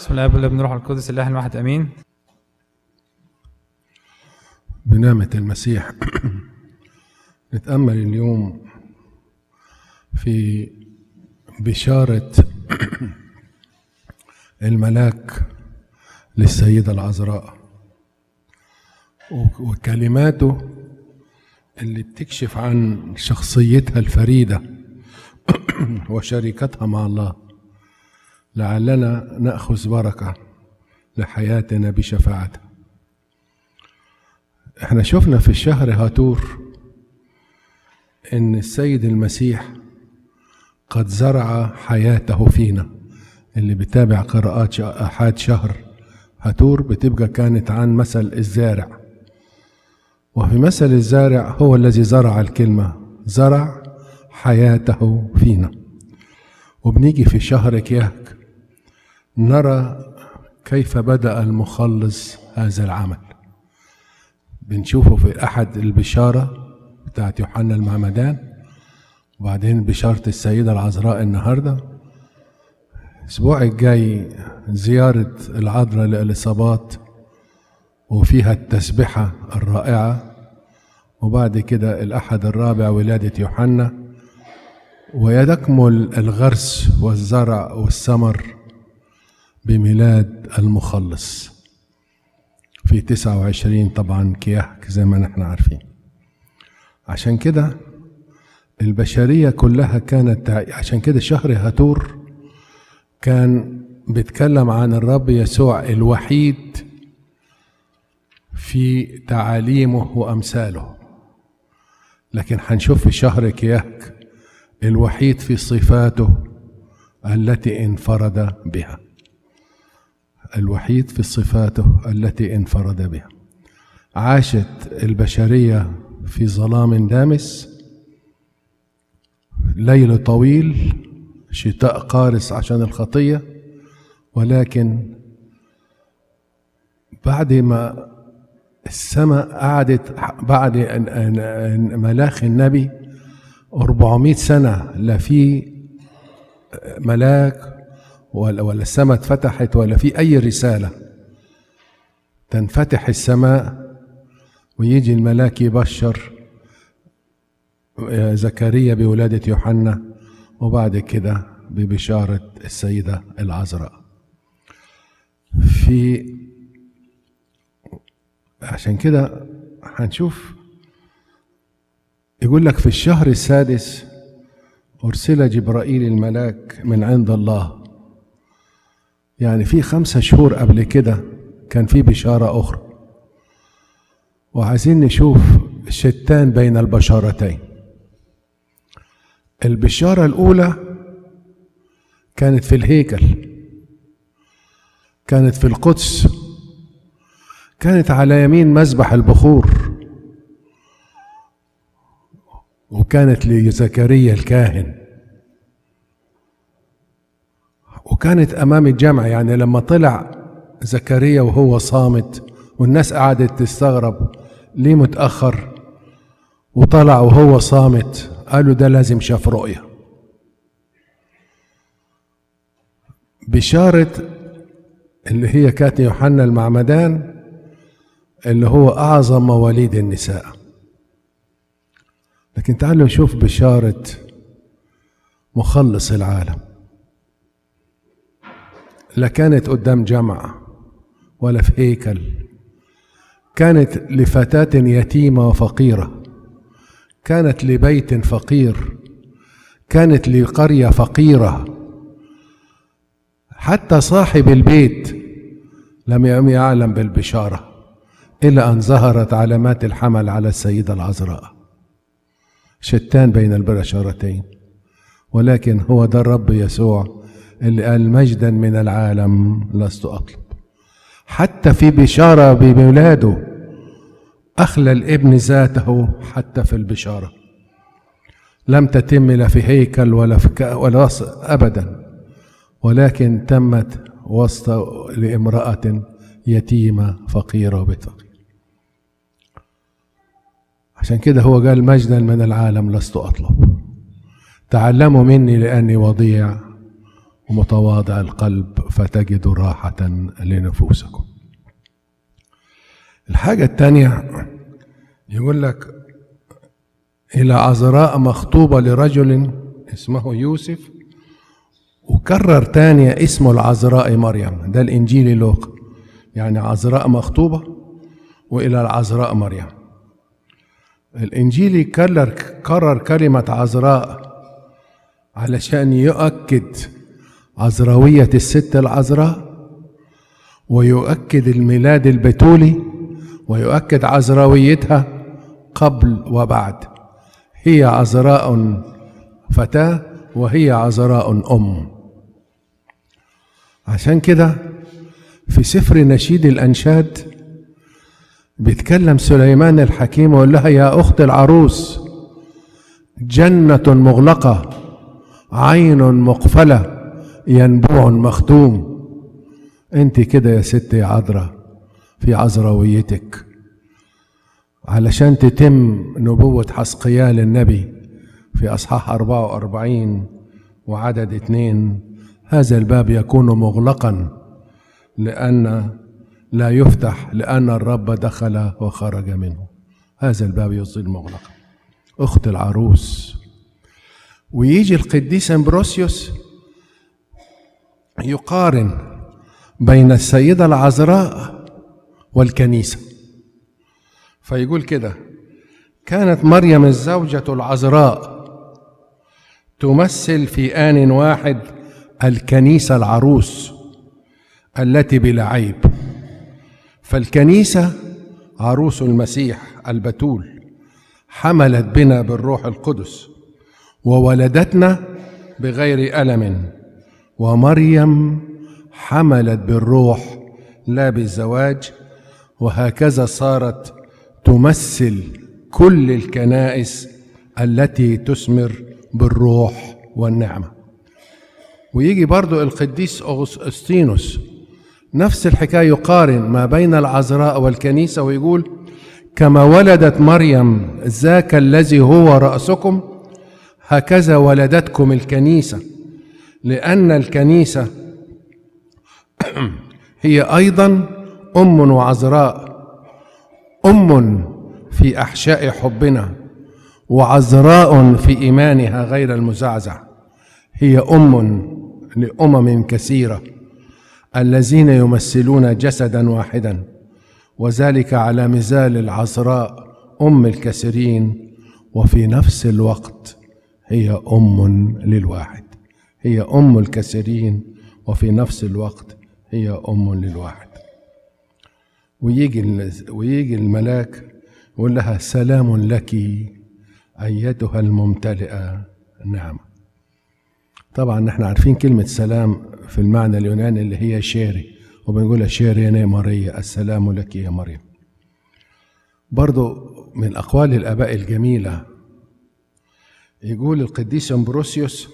بسم الله والابن روح القدس الله الواحد امين بنعمة المسيح نتأمل اليوم في بشارة الملاك للسيدة العذراء وكلماته اللي بتكشف عن شخصيتها الفريدة وشركتها مع الله لعلنا نأخذ بركة لحياتنا بشفاعته احنا شفنا في الشهر هاتور ان السيد المسيح قد زرع حياته فينا اللي بتابع قراءات احاد شهر هاتور بتبقى كانت عن مثل الزارع وفي مثل الزارع هو الذي زرع الكلمة زرع حياته فينا وبنيجي في شهر كياك نرى كيف بدأ المخلص هذا العمل بنشوفه في أحد البشارة بتاعت يوحنا المعمدان وبعدين بشارة السيدة العذراء النهاردة الأسبوع الجاي زيارة العذراء لإليصابات وفيها التسبحة الرائعة وبعد كده الأحد الرابع ولادة يوحنا ويتكمل الغرس والزرع والثمر بميلاد المخلص في 29 طبعا كياك زي ما نحن عارفين عشان كده البشرية كلها كانت عشان كده شهر هاتور كان بيتكلم عن الرب يسوع الوحيد في تعاليمه وأمثاله لكن هنشوف في شهر كياك الوحيد في صفاته التي انفرد بها الوحيد في صفاته التي انفرد بها عاشت البشريه في ظلام دامس ليل طويل شتاء قارس عشان الخطيه ولكن بعد ما السماء قعدت بعد ملاخ النبي 400 سنه لا في ملاك ولا ولا السماء اتفتحت ولا في اي رساله تنفتح السماء ويجي الملاك يبشر زكريا بولادة يوحنا وبعد كده ببشارة السيدة العذراء في عشان كده هنشوف يقول لك في الشهر السادس أرسل جبرائيل الملاك من عند الله يعني في خمسة شهور قبل كده كان في بشارة أخرى وعايزين نشوف الشتان بين البشارتين البشارة الأولى كانت في الهيكل كانت في القدس كانت على يمين مذبح البخور وكانت لزكريا الكاهن وكانت امام الجمع يعني لما طلع زكريا وهو صامت والناس قعدت تستغرب ليه متاخر وطلع وهو صامت قالوا ده لازم شاف رؤيه بشاره اللي هي كانت يوحنا المعمدان اللي هو اعظم مواليد النساء لكن تعالوا نشوف بشاره مخلص العالم لا كانت قدام جمع ولا في هيكل كانت لفتاة يتيمة وفقيرة كانت لبيت فقير كانت لقرية فقيرة حتى صاحب البيت لم يعلم بالبشارة إلا أن ظهرت علامات الحمل على السيدة العذراء شتان بين البشارتين ولكن هو ده الرب يسوع اللي قال مجدا من العالم لست أطلب حتى في بشارة بمولاده أخلى الابن ذاته حتى في البشارة لم تتم لا في هيكل ولا في ولا أبدا ولكن تمت وسط لامرأة يتيمة فقيرة وبيت فقير عشان كده هو قال مجدا من العالم لست أطلب تعلموا مني لأني وضيع ومتواضع القلب فتجدوا راحة لنفوسكم الحاجة الثانية يقول لك إلى عذراء مخطوبة لرجل اسمه يوسف وكرر تانية اسمه العذراء مريم ده الإنجيل لوقا يعني عذراء مخطوبة وإلى العذراء مريم الإنجيل كرر كرر كلمة عذراء علشان يؤكد عذراوية الست العذراء ويؤكد الميلاد البتولي ويؤكد عذراويتها قبل وبعد هي عذراء فتاة وهي عذراء أم عشان كده في سفر نشيد الأنشاد بيتكلم سليمان الحكيم ويقول لها يا أخت العروس جنة مغلقة عين مقفلة ينبوع مختوم انت كده يا ست يا عذراء في عذراويتك علشان تتم نبوة حسقيال النبي في أصحاح 44 وعدد اثنين هذا الباب يكون مغلقا لأن لا يفتح لأن الرب دخل وخرج منه هذا الباب يظل مغلقا أخت العروس ويجي القديس امبروسيوس يقارن بين السيدة العذراء والكنيسة فيقول كده كانت مريم الزوجة العذراء تمثل في آن واحد الكنيسة العروس التي بلا عيب فالكنيسة عروس المسيح البتول حملت بنا بالروح القدس وولدتنا بغير ألم ومريم حملت بالروح لا بالزواج وهكذا صارت تمثل كل الكنائس التي تثمر بالروح والنعمة ويجي برضو القديس أغسطينوس نفس الحكاية يقارن ما بين العذراء والكنيسة ويقول كما ولدت مريم ذاك الذي هو رأسكم هكذا ولدتكم الكنيسة لأن الكنيسة هي أيضا أم وعذراء أم في أحشاء حبنا وعذراء في إيمانها غير المزعزع هي أم لأمم كثيرة الذين يمثلون جسدا واحدا وذلك على مثال العذراء أم الكثيرين وفي نفس الوقت هي أم للواحد هي أم الكثيرين وفي نفس الوقت هي أم للواحد ويجي ويجي الملاك يقول لها سلام لك أيتها الممتلئة نعمة طبعا احنا عارفين كلمة سلام في المعنى اليوناني اللي هي شيري وبنقولها شيري يا ماريا السلام لك يا مريم برضو من أقوال الآباء الجميلة يقول القديس أمبروسيوس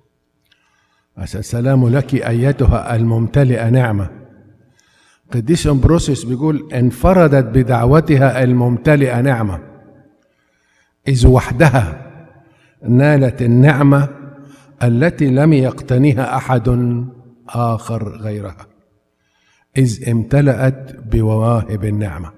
السلام لك أيتها الممتلئة نعمة قديس أمبروسيوس بيقول انفردت بدعوتها الممتلئة نعمة إذ وحدها نالت النعمة التي لم يقتنها أحد آخر غيرها إذ امتلأت بمواهب النعمة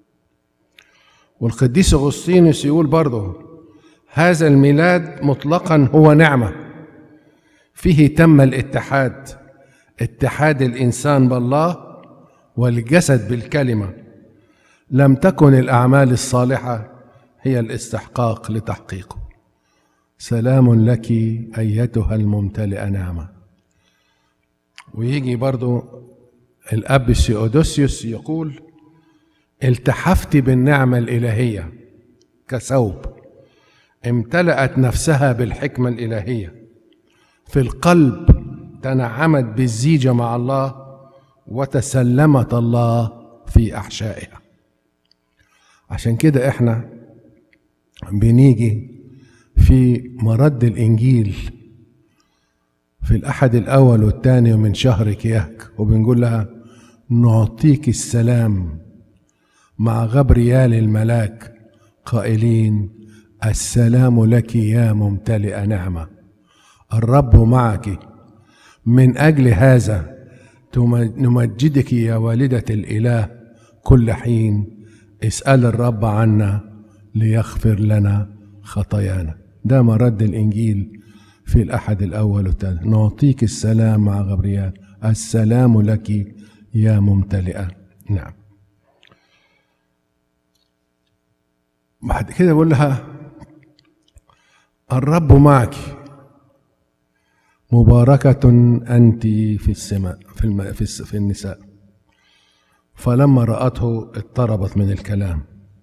والقديس أغسطينوس يقول برضه هذا الميلاد مطلقا هو نعمة فيه تم الاتحاد اتحاد الإنسان بالله والجسد بالكلمة لم تكن الأعمال الصالحة هي الاستحقاق لتحقيقه سلام لك أيتها الممتلئة نعمة ويجي برضو الأب سيودوسيوس يقول التحفت بالنعمة الإلهية كثوب امتلأت نفسها بالحكمة الإلهية في القلب تنعمت بالزيجة مع الله وتسلمت الله في أحشائها عشان كده احنا بنيجي في مرد الإنجيل في الأحد الأول والثاني من شهر كياك وبنقول لها نعطيك السلام مع غبريال الملاك قائلين السلام لك يا ممتلئ نعمة الرب معك من أجل هذا تم- نمجدك يا والدة الإله كل حين اسأل الرب عنا ليغفر لنا خطايانا ده مرد الإنجيل في الأحد الأول والثاني نعطيك السلام مع غبريال السلام لك يا ممتلئة نعم بعد كده بقول لها الرب معك مباركة أنت في السماء في, الم... في, الس... في النساء فلما رأته اضطربت من الكلام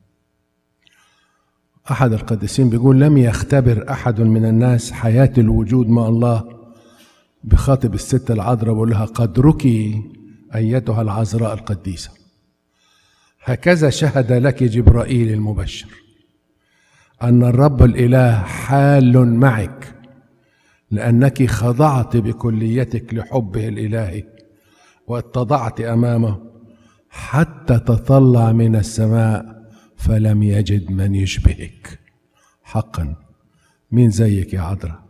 أحد القديسين بيقول لم يختبر أحد من الناس حياة الوجود مع الله بخاطب الست العذراء بيقول لها قدرك أيتها العذراء القديسة هكذا شهد لك جبرائيل المبشر أن الرب الإله حال معك لأنك خضعت بكليتك لحبه الإلهي واتضعت أمامه حتى تطلع من السماء فلم يجد من يشبهك حقا مين زيك يا عذراء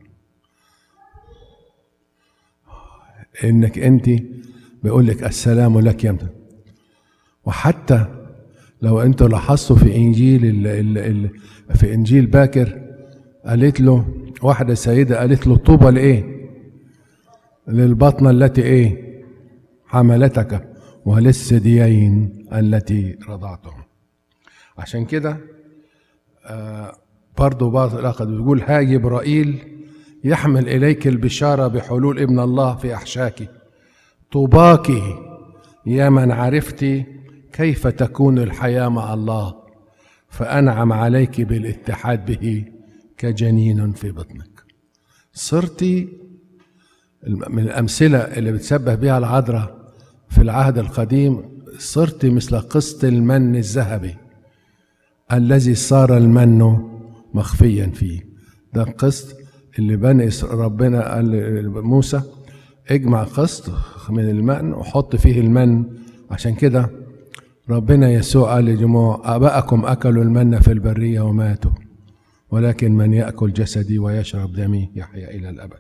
انك انت بيقول لك السلام لك يا مت- وحتى لو انتوا لاحظتوا في انجيل ال ال ال في انجيل باكر قالت له واحده سيده قالت له طوبى لايه للبطنه التي ايه حملتك وللثديين التي رضعتهم عشان كده آه برضو بعض الأخذ بيقول ها جبرائيل يحمل إليك البشارة بحلول ابن الله في أحشاك طوباك يا من عرفت كيف تكون الحياة مع الله فأنعم عليك بالاتحاد به كجنين في بطنك صرت من الأمثلة اللي بتسبه بها العذراء في العهد القديم صرت مثل قسط المن الذهبي الذي صار المن مخفيا فيه ده القسط اللي بني إسر- ربنا قال لموسى اجمع قسط من المن وحط فيه المن عشان كده ربنا يسوع قال لجموع آباءكم أكلوا المن في البرية وماتوا ولكن من يأكل جسدي ويشرب دمي يحيا إلى الأبد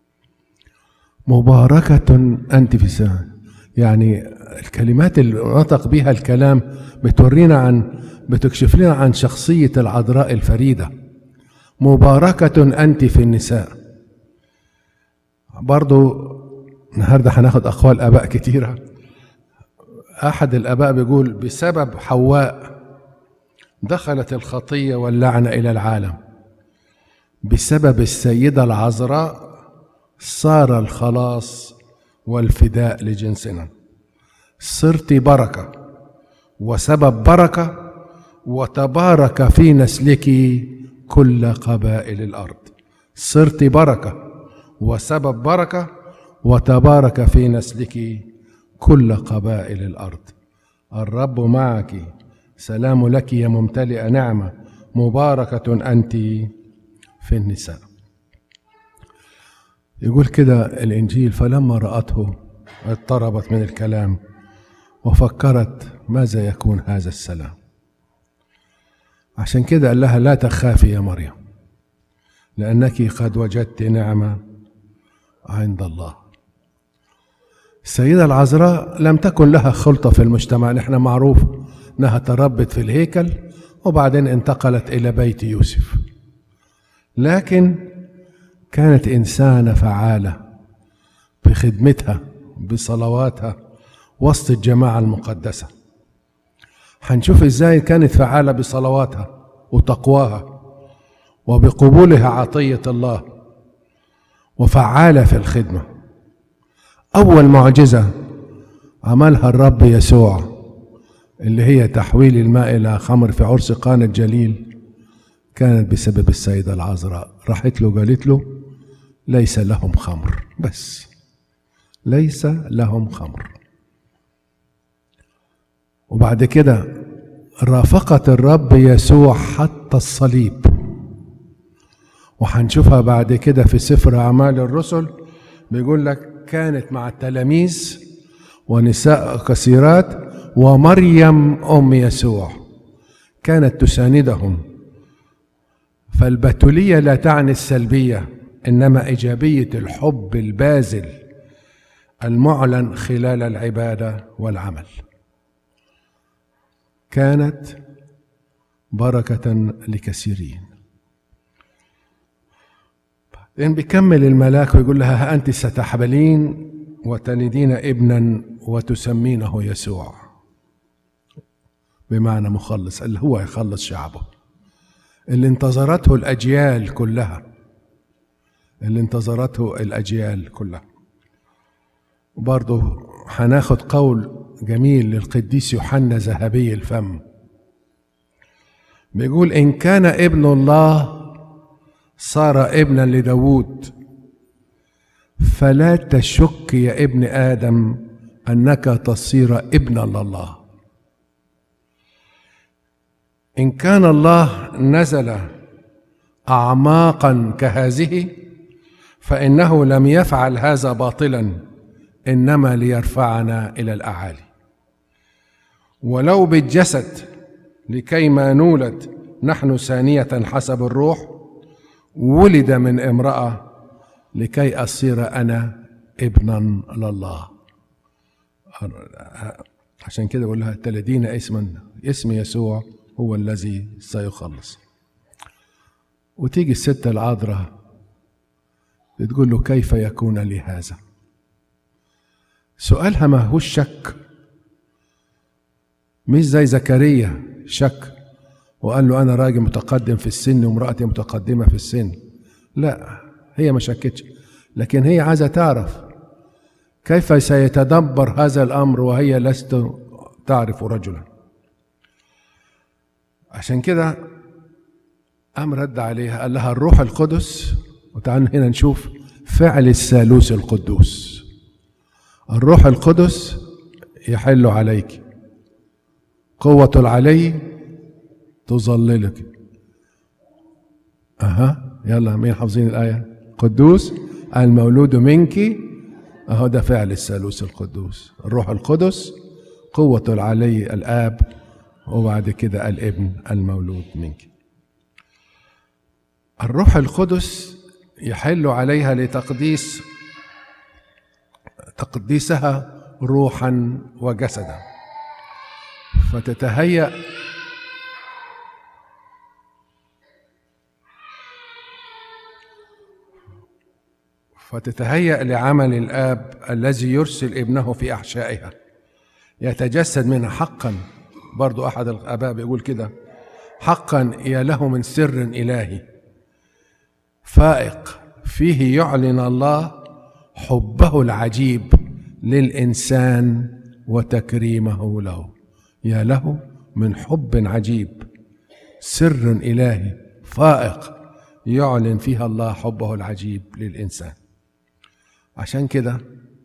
مباركة أنت في السماء يعني الكلمات اللي نطق بها الكلام بتورينا عن بتكشف لنا عن شخصية العذراء الفريدة مباركة أنت في النساء برضو النهاردة هناخد أقوال آباء كتيرة أحد الآباء بيقول بسبب حواء دخلت الخطية واللعنة إلى العالم بسبب السيدة العذراء صار الخلاص والفداء لجنسنا صرت بركه وسبب بركه وتبارك في نسلك كل قبائل الارض صرت بركه وسبب بركه وتبارك في نسلك كل قبائل الارض الرب معك سلام لك يا ممتلئه نعمه مباركه انت في النساء يقول كده الإنجيل فلما رأته اضطربت من الكلام وفكرت ماذا يكون هذا السلام عشان كده قال لها لا تخافي يا مريم لأنك قد وجدت نعمة عند الله السيدة العذراء لم تكن لها خلطة في المجتمع نحن معروف أنها تربت في الهيكل وبعدين انتقلت إلى بيت يوسف لكن كانت إنسانة فعالة بخدمتها بصلواتها وسط الجماعة المقدسة هنشوف ازاي كانت فعالة بصلواتها وتقواها وبقبولها عطية الله وفعالة في الخدمة أول معجزة عملها الرب يسوع اللي هي تحويل الماء إلى خمر في عرس قانا الجليل كانت بسبب السيدة العذراء راحت له قالت له ليس لهم خمر بس ليس لهم خمر وبعد كده رافقت الرب يسوع حتى الصليب وهنشوفها بعد كده في سفر أعمال الرسل بيقول لك كانت مع التلاميذ ونساء كثيرات ومريم أم يسوع كانت تساندهم فالبتولية لا تعني السلبية إنما إيجابية الحب البازل المعلن خلال العبادة والعمل كانت بركة لكثيرين بعدين بيكمل الملاك ويقول لها ها أنت ستحبلين وتلدين ابنا وتسمينه يسوع بمعنى مخلص اللي هو يخلص شعبه اللي انتظرته الأجيال كلها اللي انتظرته الأجيال كلها وبرضه هناخد قول جميل للقديس يوحنا ذهبي الفم بيقول إن كان ابن الله صار ابنا لداود فلا تشك يا ابن آدم أنك تصير ابنا لله إن كان الله نزل أعماقا كهذه فإنه لم يفعل هذا باطلا إنما ليرفعنا إلى الأعالي ولو بالجسد لكي ما نولد نحن ثانية حسب الروح ولد من امرأة لكي أصير أنا ابنا لله عشان كده بقول لها تلدين اسما اسم يسوع هو الذي سيخلص وتيجي الست العذراء بتقول له كيف يكون لي هذا سؤالها ما هوش شك مش زي زكريا شك وقال له انا راجل متقدم في السن وامرأتي متقدمة في السن لا هي ما شكتش لكن هي عايزة تعرف كيف سيتدبر هذا الأمر وهي لست تعرف رجلا عشان كده قام رد عليها قال لها الروح القدس وتعالوا هنا نشوف فعل الثالوث القدوس الروح القدس يحل عليك قوة العلي تظللك أها يلا مين حافظين الآية قدوس المولود منك أهو ده فعل الثالوث القدوس الروح القدس قوة العلي الآب وبعد كده الابن المولود منك الروح القدس يحل عليها لتقديس تقديسها روحا وجسدا فتتهيأ فتتهيأ لعمل الآب الذي يرسل ابنه في أحشائها يتجسد منها حقا برضو أحد الآباء بيقول كده حقا يا له من سر إلهي فائق فيه يعلن الله حبه العجيب للإنسان وتكريمه له يا له من حب عجيب سر إلهي فائق يعلن فيها الله حبه العجيب للإنسان عشان كده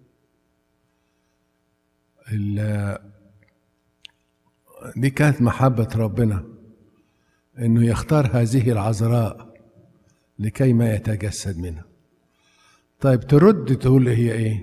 دي كانت محبة ربنا انه يختار هذه العذراء لكي ما يتجسد منها طيب ترد تقول له هي ايه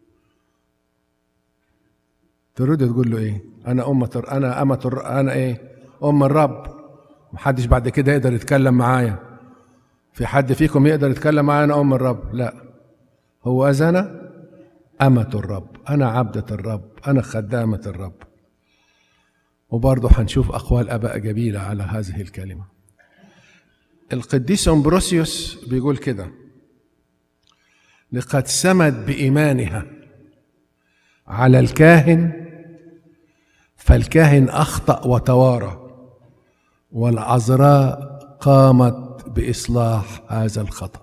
ترد تقول له ايه انا أمة انا أمة انا ايه ام الرب محدش بعد كده يقدر يتكلم معايا في حد فيكم يقدر يتكلم معايا انا ام الرب لا هو أنا أمة الرب أنا عبدة الرب أنا خدامة الرب وبرضه هنشوف أقوال أباء جميلة على هذه الكلمة القديس أمبروسيوس بيقول كده لقد سمت بإيمانها على الكاهن فالكاهن أخطأ وتوارى والعذراء قامت بإصلاح هذا الخطأ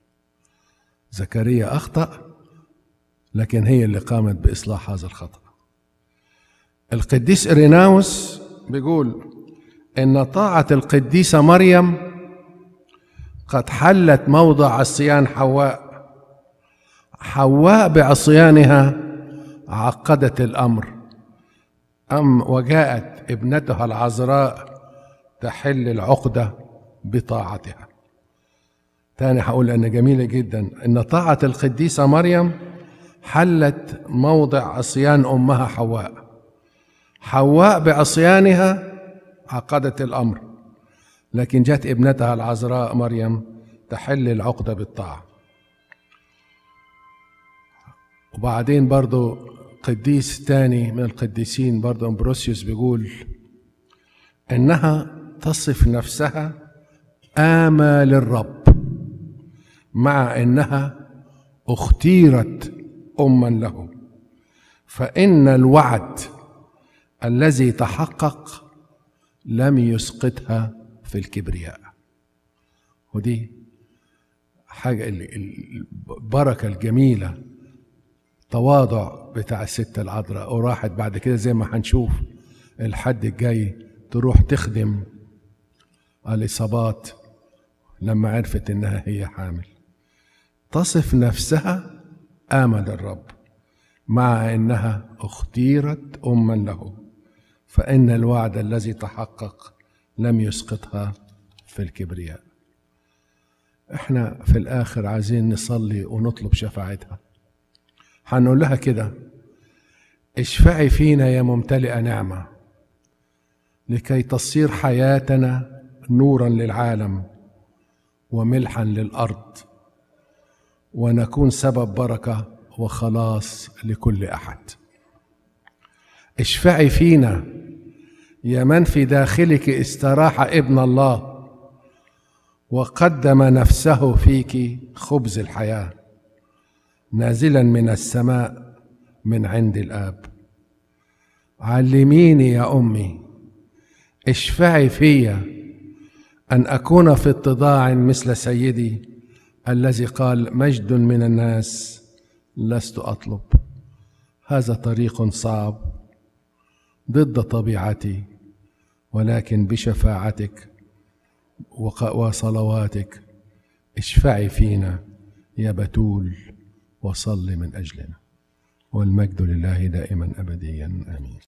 زكريا أخطأ لكن هي اللي قامت بإصلاح هذا الخطأ القديس إريناوس بيقول إن طاعة القديسة مريم قد حلت موضع عصيان حواء حواء بعصيانها عقدت الأمر أم وجاءت ابنتها العذراء تحل العقدة بطاعتها تاني هقول أن جميلة جدا إن طاعة القديسة مريم حلت موضع عصيان أمها حواء حواء بعصيانها عقدت الأمر لكن جت ابنتها العذراء مريم تحل العقدة بالطاعة وبعدين برضو قديس تاني من القديسين برضو امبروسيوس بيقول انها تصف نفسها آمال الرب مع انها اختيرت اما له فان الوعد الذي تحقق لم يسقطها في الكبرياء ودي حاجة البركة الجميلة تواضع بتاع الست العذراء وراحت بعد كده زي ما هنشوف الحد الجاي تروح تخدم الإصابات لما عرفت إنها هي حامل تصف نفسها آمن الرب مع إنها اختيرت أما له فإن الوعد الذي تحقق لم يسقطها في الكبرياء احنا في الآخر عايزين نصلي ونطلب شفاعتها هنقول لها كده اشفعي فينا يا ممتلئة نعمة لكي تصير حياتنا نورا للعالم وملحا للأرض ونكون سبب بركة وخلاص لكل أحد اشفعي فينا يا من في داخلك استراح ابن الله وقدم نفسه فيك خبز الحياه نازلا من السماء من عند الاب علميني يا امي اشفعي في ان اكون في اتضاع مثل سيدي الذي قال مجد من الناس لست اطلب هذا طريق صعب ضد طبيعتي ولكن بشفاعتك وصلواتك اشفعي فينا يا بتول وصل من اجلنا والمجد لله دائما ابديا امين